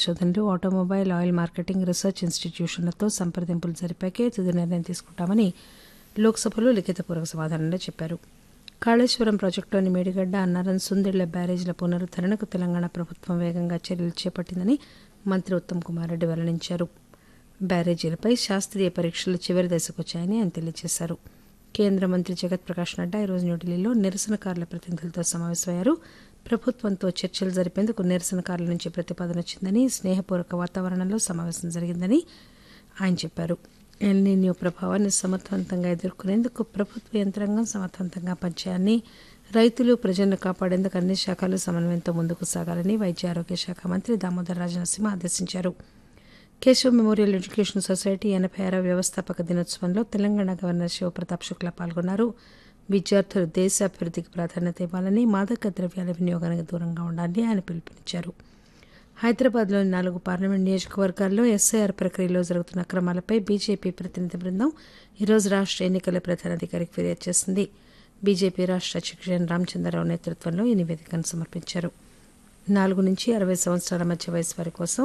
పరిశోధనలు automobile oil marketing research ఇన్స్టిట్యూషన్లతో సంప్రదింపులు జరిపాకే తుది నిర్ణయం తీసుకుంటామని లోక్సభలో లిఖితపూర్వక సమాధానంలో చెప్పారు కాళేశ్వరం ప్రాజెక్టులోని మేడిగడ్డ అన్నారం సుందిళ్ల బ్యారేజీల పునరుద్దరణకు తెలంగాణ ప్రభుత్వం వేగంగా చర్యలు చేపట్టిందని మంత్రి ఉత్తమ్ కుమార్ రెడ్డి వెల్లడించారు బ్యారేజీలపై శాస్త్రీయ పరీక్షలు చివరి దశకు వచ్చాయని ఆయన తెలియజేశారు కేంద్ర మంత్రి జగత్ ప్రకాష్ నడ్డా ఈరోజు న్యూఢిల్లీలో నిరసనకారుల ప్రతినిధులతో సమావేశమయ్యారు ప్రభుత్వంతో చర్చలు జరిపేందుకు నిరసనకారుల నుంచి ప్రతిపాదన వచ్చిందని స్నేహపూర్వక వాతావరణంలో సమావేశం జరిగిందని ఆయన చెప్పారు ఎల్నీన్యూ ప్రభావాన్ని సమర్థవంతంగా ఎదుర్కొనేందుకు ప్రభుత్వ యంత్రాంగం సమర్థవంతంగా పనిచేయాలని రైతులు ప్రజలను కాపాడేందుకు అన్ని శాఖలు సమన్వయంతో ముందుకు సాగాలని వైద్య ఆరోగ్య శాఖ మంత్రి దామోదర్ రాజనరసింహ ఆదేశించారు కేశవ్ మెమోరియల్ ఎడ్యుకేషన్ సొసైటీ ఎనభై ఆరవ వ్యవస్థాపక దినోత్సవంలో తెలంగాణ గవర్నర్ శివప్రతాప్ శుక్లా పాల్గొన్నారు విద్యార్థులు దేశాభివృద్ధికి ప్రాధాన్యత ఇవ్వాలని మాదక ద్రవ్యాల వినియోగానికి దూరంగా ఉండాలని ఆయన పిలుపునిచ్చారు హైదరాబాద్లోని నాలుగు పార్లమెంట్ నియోజకవర్గాల్లో ఎస్ఐఆర్ ప్రక్రియలో జరుగుతున్న అక్రమాలపై బీజేపీ ప్రతినిధి బృందం ఈరోజు రాష్ట్ర ఎన్నికల ప్రధానాధికారికి ఫిర్యాదు చేసింది బీజేపీ రాష్ట్ర అధ్యక్షుడు రామచంద్రరావు నేతృత్వంలో ఈ నివేదికను సమర్పించారు నాలుగు నుంచి అరవై సంవత్సరాల మధ్య వయసు వారి కోసం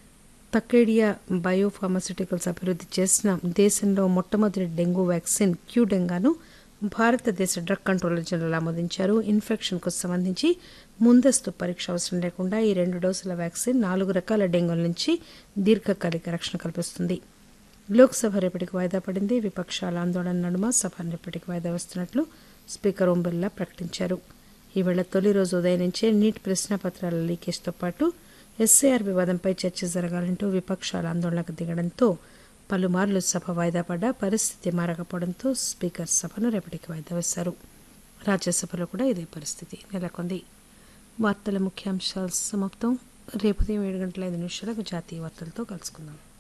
తకేడియా బయోఫార్మస్యూటికల్స్ అభివృద్ధి చేసిన దేశంలో మొట్టమొదటి డెంగూ వ్యాక్సిన్ క్యూడెంగాను భారతదేశ డ్రగ్ కంట్రోలర్ జనరల్ ఆమోదించారు ఇన్ఫెక్షన్కు సంబంధించి ముందస్తు పరీక్ష అవసరం లేకుండా ఈ రెండు డోసుల వ్యాక్సిన్ నాలుగు రకాల డెంగ్యూల నుంచి దీర్ఘకాలిక రక్షణ కల్పిస్తుంది లోక్సభ రేపటికి వాయిదా పడింది విపక్షాల ఆందోళన నడుమ సభ రేపటికి వాయిదా వస్తున్నట్లు స్పీకర్ ఓం బిర్లా ప్రకటించారు ఈవేళ తొలి రోజు ఉదయం నుంచే నీట్ ప్రశ్నపత్రాల లీకేజ్తో పాటు ఎస్ఏఆర్ వివాదంపై చర్చ జరగాలంటూ విపక్షాల ఆందోళనకు దిగడంతో పలుమార్లు సభ వాయిదా పడ్డా పరిస్థితి మారకపోవడంతో స్పీకర్ సభను రేపటికి వాయిదా వేశారు రాజ్యసభలో కూడా ఇదే పరిస్థితి నెలకొంది వార్తల ముఖ్యాంశాలు సమాప్తం రేపు ఉదయం ఏడు గంటల ఐదు నిమిషాలకు జాతీయ వార్తలతో కలుసుకుందాం